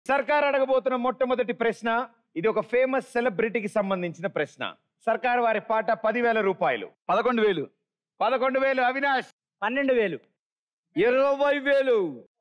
సర్కార్ అడగబోతున్న మొట్టమొదటి ప్రశ్న ఇది ఒక ఫేమస్ సెలబ్రిటీకి సంబంధించిన ప్రశ్న సర్కార్ వారి పాట పదివేల రూపాయలు పదకొండు వేలు పదకొండు వేలు అవినాష్ పన్నెండు వేలు ఇరవై వేలు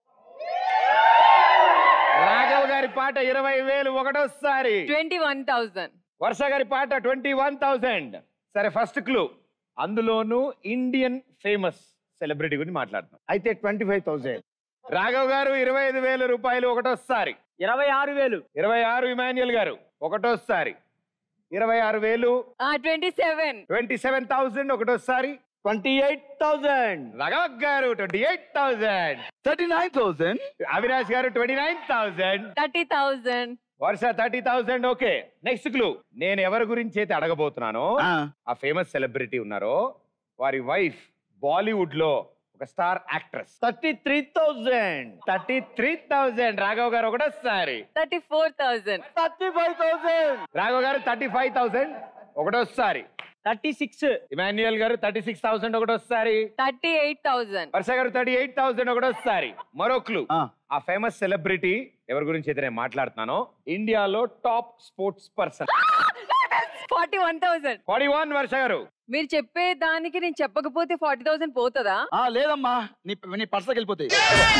రాఘవ్ గారి పాట ఇరవై వేలు ఒకటోసారి ట్వంటీ వన్ థౌసండ్ వర్ష గారి పాట ట్వంటీ వన్ థౌసండ్ సరే ఫస్ట్ క్లూ అందులోనూ ఇండియన్ ఫేమస్ సెలబ్రిటీ గురించి మాట్లాడుతున్నాం అయితే ట్వంటీ ఫైవ్ థౌసండ్ రాఘవ్ గారు ఇరవై ఐదు వేల రూపాయలు ఒకటోసారి ఇరవై ఆరు వేలు ఇరవై ఆరు ఇమాన్యుయల్ గారు ఒకటోసారి ఇరవై ఆరు వేలు twenty seven twenty seven thousand ఒకటోసారి ట్వంటీ ఎయిట్ థౌసండ్ రాఘవ్ గారు twenty eight thousand thirty nine thousand Avinash గారు twenty nine thousand thirty thousand Varsha thirty thousand okay next clue నేను ఎవరి గురించి అయితే అడగబోతున్నానో ఆ ఫేమస్ సెలబ్రిటీ ఉన్నారో వారి వైఫ్ బాలీవుడ్ లో ఒక star actress thirty three thousand thirty three thousand Raghav గారు ఒకటోసారి thirty four thousand thirty five thousand Raghav గారు థర్టీ ఫైవ్ థౌసండ్ ఒకటోసారి థర్టీ సిక్స్ ఇమాన్యుయల్ గారు థర్టీ సిక్స్ థౌసండ్ ఒకటోసారి థర్టీ ఎయిట్ థౌసండ్ వర్ష గారు థర్టీ ఎయిట్ థౌసండ్ ఒకటోసారి మరో క్లూ ఆ ఫేమస్ సెలబ్రిటీ ఎవరి గురించి అయితే నేను మాట్లాడుతున్నానో ఇండియాలో top sports person forty one thousand forty one Varsha గారు మీరు చెప్పే దానికి నేను చెప్పకపోతే ఫార్టీ థౌసండ్ పోతుందా ఆ, లేదమ్మా నీ నీ పర్సకి వెళ్ళిపోతాయి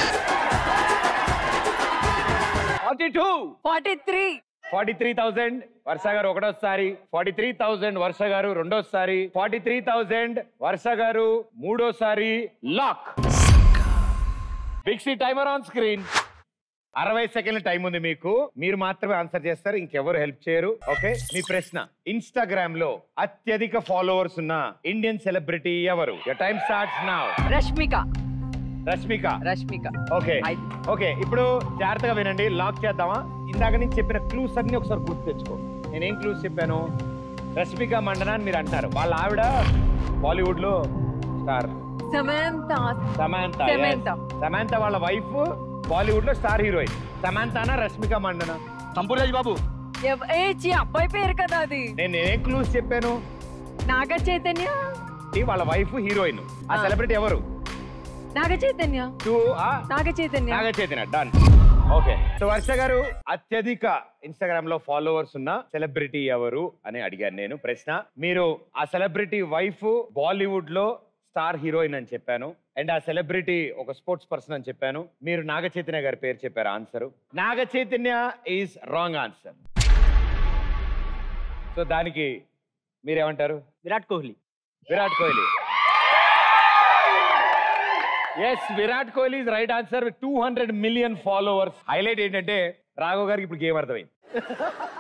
forty two forty three forty three thousand Varsha గారు ఒకటోసారి ఫార్టీ త్రీ థౌసండ్ వర్ష గారు రెండోసారి ఫార్టీ త్రీ థౌసండ్ వర్ష గారు మూడోసారి lock big C timer on screen అరవై సెకండ్ల టైం ఉంది మీకు మీరు మాత్రమే ఆన్సర్ చేస్తారు ఇంకెవరు హెల్ప్ చేయరు ఓకే మీ ప్రశ్న ఇన్స్టాగ్రామ్ లో అత్యధిక ఫాలోవర్స్ ఉన్న ఇండియన్ సెలబ్రిటీ ఎవరు time starts now Rashmika Rashmika Rashmika okay okay ఇప్పుడు జాగ్రత్తగా వినండి లాక్ చేద్దామా ఇందాక నేను చెప్పిన క్లూస్ అన్ని ఒకసారి గుర్తు తెచ్చుకో నేనేం క్లూస్ చెప్పాను రష్మిక మండన అని మీరు అంటారు వాళ్ళ ఆవిడ బాలీవుడ్ లో స్టార్ సమంత సమాంత Samantha. సమాంత వాళ్ళ వైఫ్ బాలీవుడ్ లో స్టార్ హీరోయిన్ సమాంతానా రష్మిక మండన సంపూర్ణరాజ్ బాబు ఎవ- ఏ చి అబ్బాయి పేరు కదా అది నేను నేనేం క్లూస్ చెప్పాను నాగ చైతన్య ఈ వాళ్ళ వైఫ్ హీరోయిన్ ఆ సెలబ్రిటీ ఎవరు నాగ చైతన్య టూ ఆ Naga Chaitanya Naga Chaitanya done okay so Varsha గారు అత్యధిక ఇన్స్టాగ్రామ్ లో ఫాలోవర్స్ ఉన్న సెలబ్రిటీ ఎవరు అని అడిగాను నేను ప్రశ్న మీరు ఆ సెలబ్రిటీ వైఫ్ బాలీవుడ్ లో స్టార్ హీరోయిన్ అని చెప్పాను అండ్ ఆ సెలబ్రిటీ ఒక స్పోర్ట్స్ పర్సన్ అని చెప్పాను మీరు నాగ చైతన్య గారి పేరు చెప్పారు answer Naga Chaitanya is wrong answer so దానికి మీరేమంటారు Virat Kohli Virat Kohli yes Virat Kohli is right answer two hundred million followers highlight ఏంటంటే రాఘవ్ గారికి ఇప్పుడు గేమ్ అర్థమైంది